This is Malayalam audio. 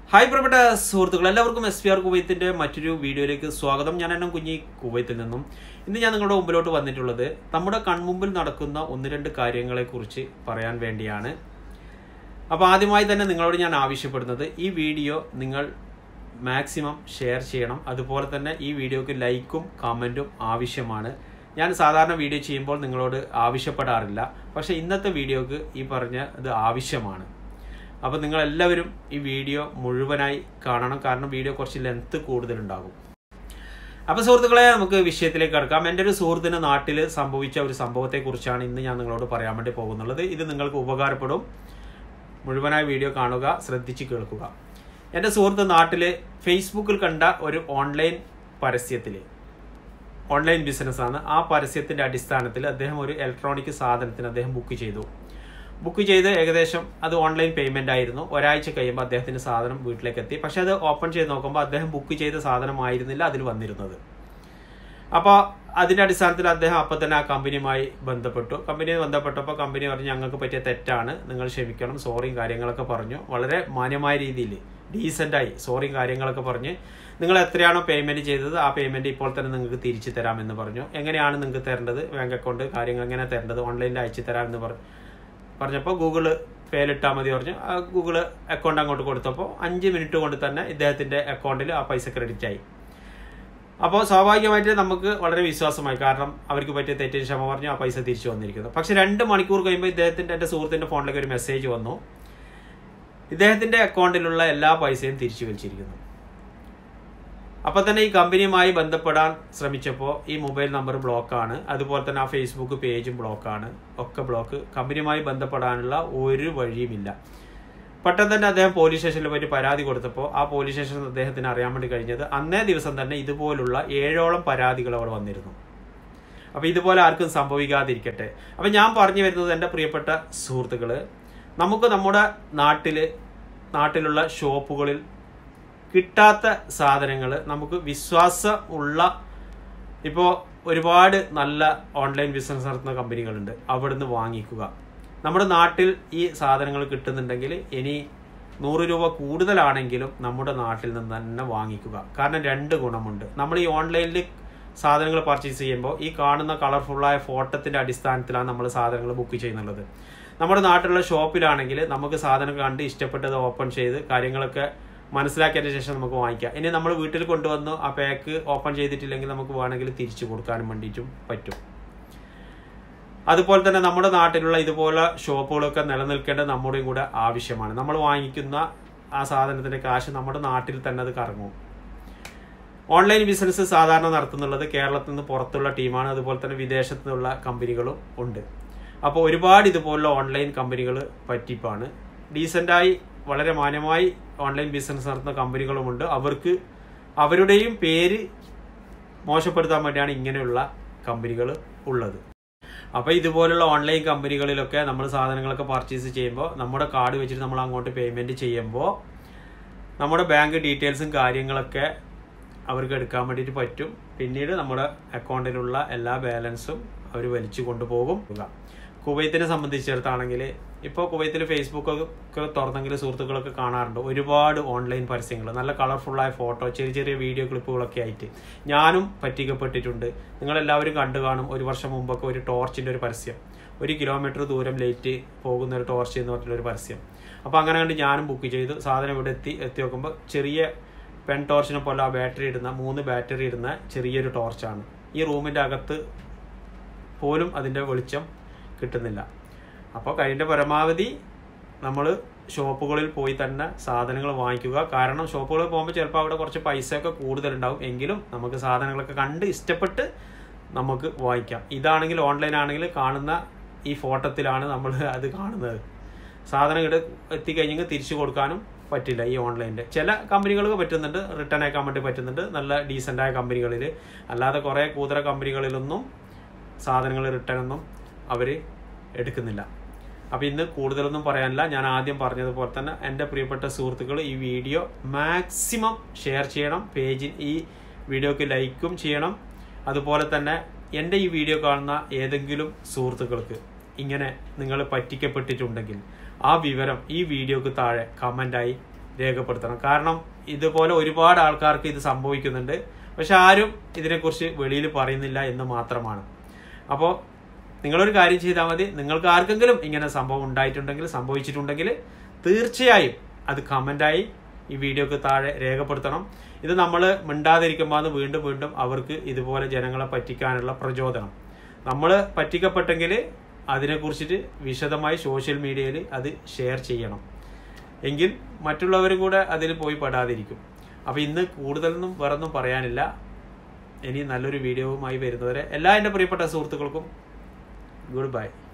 ഹായ് പ്രിയപ്പെട്ട സുഹൃത്തുക്കൾ എല്ലാവർക്കും എസ് പി ആർ കുവൈത്തിന്റെ മറ്റൊരു വീഡിയോയിലേക്ക് സ്വാഗതം ഞാൻ എന്നെ കുഞ്ഞി കുവൈത്തിൽ നിന്നും ഇന്ന് ഞാൻ നിങ്ങളുടെ മുമ്പിലോട്ട് വന്നിട്ടുള്ളത് നമ്മുടെ കൺമുമ്പിൽ നടക്കുന്ന ഒന്ന് രണ്ട് കാര്യങ്ങളെക്കുറിച്ച് പറയാൻ വേണ്ടിയാണ് അപ്പോൾ ആദ്യമായി തന്നെ നിങ്ങളോട് ഞാൻ ആവശ്യപ്പെടുന്നത് ഈ വീഡിയോ നിങ്ങൾ മാക്സിമം ഷെയർ ചെയ്യണം അതുപോലെ തന്നെ ഈ വീഡിയോക്ക് ലൈക്കും കമൻറ്റും ആവശ്യമാണ് ഞാൻ സാധാരണ വീഡിയോ ചെയ്യുമ്പോൾ നിങ്ങളോട് ആവശ്യപ്പെടാറില്ല പക്ഷേ ഇന്നത്തെ വീഡിയോക്ക് ഈ പറഞ്ഞ ഇത് ആവശ്യമാണ് അപ്പോൾ നിങ്ങൾ എല്ലാവരും ഈ വീഡിയോ മുഴുവനായി കാണണം കാരണം വീഡിയോ കുറച്ച് ലെങ്ത് കൂടുതലുണ്ടാകും അപ്പോൾ സുഹൃത്തുക്കളെ നമുക്ക് വിഷയത്തിലേക്ക് കടക്കാം എൻ്റെ ഒരു സുഹൃത്തിന് നാട്ടിൽ സംഭവിച്ച ഒരു സംഭവത്തെക്കുറിച്ചാണ് ഇന്ന് ഞാൻ നിങ്ങളോട് പറയാൻ വേണ്ടി പോകുന്നുള്ളത് ഇത് നിങ്ങൾക്ക് ഉപകാരപ്പെടും മുഴുവനായി വീഡിയോ കാണുക ശ്രദ്ധിച്ച് കേൾക്കുക എൻ്റെ സുഹൃത്ത് നാട്ടിൽ ഫേസ്ബുക്കിൽ കണ്ട ഒരു ഓൺലൈൻ പരസ്യത്തിൽ ഓൺലൈൻ ബിസിനസ്സാണ് ആ പരസ്യത്തിൻ്റെ അടിസ്ഥാനത്തിൽ അദ്ദേഹം ഒരു ഇലക്ട്രോണിക് സാധനത്തിന് അദ്ദേഹം ബുക്ക് ചെയ്തു ബുക്ക് ചെയ്ത് ഏകദേശം അത് ഓൺലൈൻ പേയ്മെന്റ് ആയിരുന്നു ഒരാഴ്ച കഴിയുമ്പോൾ അദ്ദേഹത്തിന് സാധനം വീട്ടിലേക്ക് എത്തി പക്ഷെ അത് ഓപ്പൺ ചെയ്ത് നോക്കുമ്പോൾ അദ്ദേഹം ബുക്ക് ചെയ്ത സാധനമായിരുന്നില്ല അതിൽ വന്നിരുന്നത് അപ്പോൾ അതിന്റെ അടിസ്ഥാനത്തിൽ അദ്ദേഹം അപ്പോൾ തന്നെ ആ കമ്പനിയുമായി ബന്ധപ്പെട്ടു കമ്പനിയെ ബന്ധപ്പെട്ടപ്പോൾ കമ്പനി പറഞ്ഞു ഞങ്ങൾക്ക് പറ്റിയ തെറ്റാണ് നിങ്ങൾ ക്ഷമിക്കണം സോറിയും കാര്യങ്ങളൊക്കെ പറഞ്ഞു വളരെ മാന്യമായ രീതിയിൽ ഡീസൻ്റായി സോറിയും കാര്യങ്ങളൊക്കെ പറഞ്ഞ് നിങ്ങൾ എത്രയാണോ പേയ്മെന്റ് ചെയ്തത് ആ പേയ്മെന്റ് ഇപ്പോൾ തന്നെ നിങ്ങൾക്ക് തിരിച്ചു തരാമെന്ന് പറഞ്ഞു എങ്ങനെയാണ് നിങ്ങൾക്ക് തരേണ്ടത് ബാങ്ക് അക്കൗണ്ട് കാര്യങ്ങൾ എങ്ങനെ തരേണ്ടത് ഓൺലൈനിൽ അയച്ചു തരാമെന്ന് പറഞ്ഞു പറഞ്ഞപ്പോൾ ഗൂഗിള് പേലിട്ടാൽ മതി പറഞ്ഞു ആ ഗൂഗിള് അക്കൗണ്ട് അങ്ങോട്ട് കൊടുത്തപ്പോൾ അഞ്ച് മിനിറ്റ് കൊണ്ട് തന്നെ ഇദ്ദേഹത്തിന്റെ അക്കൗണ്ടിൽ ആ പൈസ ക്രെഡിറ്റ് ആയി അപ്പോൾ സ്വാഭാവികമായിട്ട് നമുക്ക് വളരെ വിശ്വാസമായി കാരണം അവർക്ക് പറ്റിയ തെറ്റിന് ക്ഷമ പറഞ്ഞു ആ പൈസ തിരിച്ചു വന്നിരിക്കുന്നു പക്ഷെ രണ്ട് മണിക്കൂർ കഴിയുമ്പോൾ ഇദ്ദേഹത്തിന്റെ എൻ്റെ സുഹൃത്തിന്റെ ഫോണിലേക്ക് ഒരു മെസ്സേജ് വന്നു ഇദ്ദേഹത്തിന്റെ അക്കൗണ്ടിലുള്ള എല്ലാ പൈസയും തിരിച്ചു വലിച്ചിരിക്കുന്നു അപ്പോൾ തന്നെ ഈ കമ്പനിയുമായി ബന്ധപ്പെടാൻ ശ്രമിച്ചപ്പോൾ ഈ മൊബൈൽ നമ്പർ ബ്ലോക്കാണ് അതുപോലെ തന്നെ ആ ഫേസ്ബുക്ക് പേജും ബ്ലോക്കാണ് ഒക്കെ ബ്ലോക്ക് കമ്പനിയുമായി ബന്ധപ്പെടാനുള്ള ഒരു വഴിയുമില്ല പെട്ടെന്ന് തന്നെ അദ്ദേഹം പോലീസ് സ്റ്റേഷനിൽ പോയിട്ട് പരാതി കൊടുത്തപ്പോൾ ആ പോലീസ് സ്റ്റേഷനിൽ അദ്ദേഹത്തിന് അറിയാൻ വേണ്ടി കഴിഞ്ഞത് അന്നേ ദിവസം തന്നെ ഇതുപോലുള്ള ഏഴോളം പരാതികൾ അവിടെ വന്നിരുന്നു അപ്പോൾ ഇതുപോലെ ആർക്കും സംഭവിക്കാതിരിക്കട്ടെ അപ്പം ഞാൻ പറഞ്ഞു വരുന്നത് എൻ്റെ പ്രിയപ്പെട്ട സുഹൃത്തുക്കള് നമുക്ക് നമ്മുടെ നാട്ടിൽ നാട്ടിലുള്ള ഷോപ്പുകളിൽ കിട്ടാത്ത സാധനങ്ങൾ നമുക്ക് വിശ്വാസം ഉള്ള ഇപ്പോൾ ഒരുപാട് നല്ല ഓൺലൈൻ ബിസിനസ് നടത്തുന്ന കമ്പനികളുണ്ട് അവിടുന്ന് വാങ്ങിക്കുക നമ്മുടെ നാട്ടിൽ ഈ സാധനങ്ങൾ കിട്ടുന്നുണ്ടെങ്കിൽ ഇനി നൂറ് രൂപ കൂടുതലാണെങ്കിലും നമ്മുടെ നാട്ടിൽ നിന്ന് തന്നെ വാങ്ങിക്കുക കാരണം രണ്ട് ഗുണമുണ്ട് നമ്മൾ ഈ ഓൺലൈനിൽ സാധനങ്ങൾ പർച്ചേസ് ചെയ്യുമ്പോൾ ഈ കാണുന്ന കളർഫുള്ളായ ഫോട്ടോത്തിന്റെ അടിസ്ഥാനത്തിലാണ് നമ്മൾ സാധനങ്ങൾ ബുക്ക് ചെയ്യുന്നുള്ളത് നമ്മുടെ നാട്ടിലുള്ള ഷോപ്പിലാണെങ്കിൽ നമുക്ക് സാധനം കണ്ട് ഇഷ്ടപ്പെട്ടത് ഓപ്പൺ ചെയ്ത് കാര്യങ്ങളൊക്കെ മനസ്സിലാക്കിയതിന് ശേഷം നമുക്ക് വാങ്ങിക്കാം ഇനി നമ്മൾ വീട്ടിൽ കൊണ്ടുവന്ന് ആ പാക്ക് ഓപ്പൺ ചെയ്തിട്ടില്ലെങ്കിൽ നമുക്ക് വേണമെങ്കിൽ തിരിച്ചു കൊടുക്കാനും വേണ്ടിയിട്ടും പറ്റും അതുപോലെ തന്നെ നമ്മുടെ നാട്ടിലുള്ള ഇതുപോലെ ഷോപ്പുകളൊക്കെ നിലനിൽക്കേണ്ടത് നമ്മുടെയും കൂടെ ആവശ്യമാണ് നമ്മൾ വാങ്ങിക്കുന്ന ആ സാധനത്തിന്റെ കാശ് നമ്മുടെ നാട്ടിൽ തന്നെ അത് കറങ്ങും ഓൺലൈൻ ബിസിനസ് സാധാരണ നടത്തുന്നുള്ളത് കേരളത്തിൽ നിന്ന് പുറത്തുള്ള ടീമാണ് അതുപോലെ തന്നെ വിദേശത്തു നിന്നുള്ള കമ്പനികളും ഉണ്ട് അപ്പോൾ ഒരുപാട് ഇതുപോലുള്ള ഓൺലൈൻ കമ്പനികൾ പറ്റിപ്പാണ് ഡീസൻ്റായി വളരെ മാന്യമായി ഓൺലൈൻ ബിസിനസ് നടത്തുന്ന കമ്പനികളുമുണ്ട് അവർക്ക് അവരുടെയും പേര് മോശപ്പെടുത്താൻ വേണ്ടിയാണ് ഇങ്ങനെയുള്ള കമ്പനികൾ ഉള്ളത് അപ്പോൾ ഇതുപോലുള്ള ഓൺലൈൻ കമ്പനികളിലൊക്കെ നമ്മൾ സാധനങ്ങളൊക്കെ പർച്ചേസ് ചെയ്യുമ്പോൾ നമ്മുടെ കാർഡ് വെച്ചിട്ട് നമ്മൾ അങ്ങോട്ട് പേയ്മെൻറ്റ് ചെയ്യുമ്പോൾ നമ്മുടെ ബാങ്ക് ഡീറ്റെയിൽസും കാര്യങ്ങളൊക്കെ അവർക്ക് എടുക്കാൻ വേണ്ടിയിട്ട് പറ്റും പിന്നീട് നമ്മുടെ അക്കൗണ്ടിലുള്ള എല്ലാ ബാലൻസും അവർ വലിച്ചു കൊണ്ടുപോകും കുവൈത്തിനെ സംബന്ധിച്ചിടത്താണെങ്കിൽ ഇപ്പോൾ കുവൈത്തിൽ ഫേസ്ബുക്ക് ഒക്കെ തുറന്നെങ്കിൽ സുഹൃത്തുക്കളൊക്കെ കാണാറുണ്ട് ഒരുപാട് ഓൺലൈൻ പരസ്യങ്ങൾ നല്ല കളർഫുള്ളായ ഫോട്ടോ ചെറിയ ചെറിയ വീഡിയോ ക്ലിപ്പുകളൊക്കെ ആയിട്ട് ഞാനും പറ്റിക്കപ്പെട്ടിട്ടുണ്ട് നിങ്ങളെല്ലാവരും കണ്ടു കാണും ഒരു വർഷം മുമ്പൊക്കെ ഒരു ടോർച്ചിൻ്റെ ഒരു പരസ്യം ഒരു കിലോമീറ്റർ ദൂരം ലേറ്റ് പോകുന്ന ഒരു ടോർച്ച് എന്ന് പറഞ്ഞിട്ടുള്ള ഒരു പരസ്യം അപ്പോൾ അങ്ങനെ കണ്ട് ഞാനും ബുക്ക് ചെയ്തു സാധനം ഇവിടെ എത്തി എത്തി നോക്കുമ്പോൾ ചെറിയ പെൻ ടോർച്ചിനെ പോലെ ആ ബാറ്ററി ഇടുന്ന മൂന്ന് ബാറ്ററി ഇടുന്ന ചെറിയൊരു ടോർച്ചാണ് ഈ റൂമിൻ്റെ അകത്ത് പോലും അതിൻ്റെ വെളിച്ചം കിട്ടുന്നില്ല അപ്പോൾ കഴിൻ്റെ പരമാവധി നമ്മൾ ഷോപ്പുകളിൽ പോയി തന്നെ സാധനങ്ങൾ വാങ്ങിക്കുക കാരണം ഷോപ്പുകളിൽ പോകുമ്പോൾ ചിലപ്പോൾ അവിടെ കുറച്ച് പൈസയൊക്കെ കൂടുതലുണ്ടാവും എങ്കിലും നമുക്ക് സാധനങ്ങളൊക്കെ കണ്ട് ഇഷ്ടപ്പെട്ട് നമുക്ക് വാങ്ങിക്കാം ഇതാണെങ്കിൽ ഓൺലൈൻ ആണെങ്കിൽ കാണുന്ന ഈ ഫോട്ടോത്തിലാണ് നമ്മൾ അത് കാണുന്നത് സാധനം ഇവിടെ എത്തിക്കഴിഞ്ഞെങ്കിൽ തിരിച്ചു കൊടുക്കാനും പറ്റില്ല ഈ ഓൺലൈനിൻ്റെ ചില കമ്പനികൾക്ക് പറ്റുന്നുണ്ട് റിട്ടേൺ അയക്കാൻ വേണ്ടി പറ്റുന്നുണ്ട് നല്ല ഡീസൻ്റായ കമ്പനികളിൽ അല്ലാതെ കുറേ കൂതറ കമ്പനികളിലൊന്നും സാധനങ്ങൾ റിട്ടേൺ ഒന്നും അവർ എടുക്കുന്നില്ല അപ്പോൾ ഇന്ന് കൂടുതലൊന്നും പറയാനില്ല ഞാൻ ആദ്യം പറഞ്ഞതുപോലെ തന്നെ എൻ്റെ പ്രിയപ്പെട്ട സുഹൃത്തുക്കൾ ഈ വീഡിയോ മാക്സിമം ഷെയർ ചെയ്യണം പേജിൽ ഈ വീഡിയോക്ക് ലൈക്കും ചെയ്യണം അതുപോലെ തന്നെ എൻ്റെ ഈ വീഡിയോ കാണുന്ന ഏതെങ്കിലും സുഹൃത്തുക്കൾക്ക് ഇങ്ങനെ നിങ്ങൾ പറ്റിക്കപ്പെട്ടിട്ടുണ്ടെങ്കിൽ ആ വിവരം ഈ വീഡിയോക്ക് താഴെ കമൻ്റായി രേഖപ്പെടുത്തണം കാരണം ഇതുപോലെ ഒരുപാട് ആൾക്കാർക്ക് ഇത് സംഭവിക്കുന്നുണ്ട് പക്ഷെ ആരും ഇതിനെക്കുറിച്ച് വെളിയിൽ പറയുന്നില്ല എന്ന് മാത്രമാണ് അപ്പോൾ നിങ്ങളൊരു കാര്യം ചെയ്താൽ മതി നിങ്ങൾക്ക് ആർക്കെങ്കിലും ഇങ്ങനെ സംഭവം ഉണ്ടായിട്ടുണ്ടെങ്കിൽ സംഭവിച്ചിട്ടുണ്ടെങ്കിൽ തീർച്ചയായും അത് കമൻ്റായി ഈ വീഡിയോക്ക് താഴെ രേഖപ്പെടുത്തണം ഇത് നമ്മൾ മിണ്ടാതിരിക്കുമ്പോൾ അത് വീണ്ടും വീണ്ടും അവർക്ക് ഇതുപോലെ ജനങ്ങളെ പറ്റിക്കാനുള്ള പ്രചോദനം നമ്മൾ പറ്റിക്കപ്പെട്ടെങ്കിൽ അതിനെക്കുറിച്ചിട്ട് വിശദമായി സോഷ്യൽ മീഡിയയിൽ അത് ഷെയർ ചെയ്യണം എങ്കിൽ മറ്റുള്ളവരും കൂടെ അതിൽ പോയി പെടാതിരിക്കും അപ്പോൾ ഇന്ന് കൂടുതലൊന്നും വേറൊന്നും പറയാനില്ല ഇനി നല്ലൊരു വീഡിയോവുമായി വരുന്നവരെ എല്ലാ എൻ്റെ പ്രിയപ്പെട്ട സുഹൃത്തുക്കൾക്കും ഗുഡ് ബൈ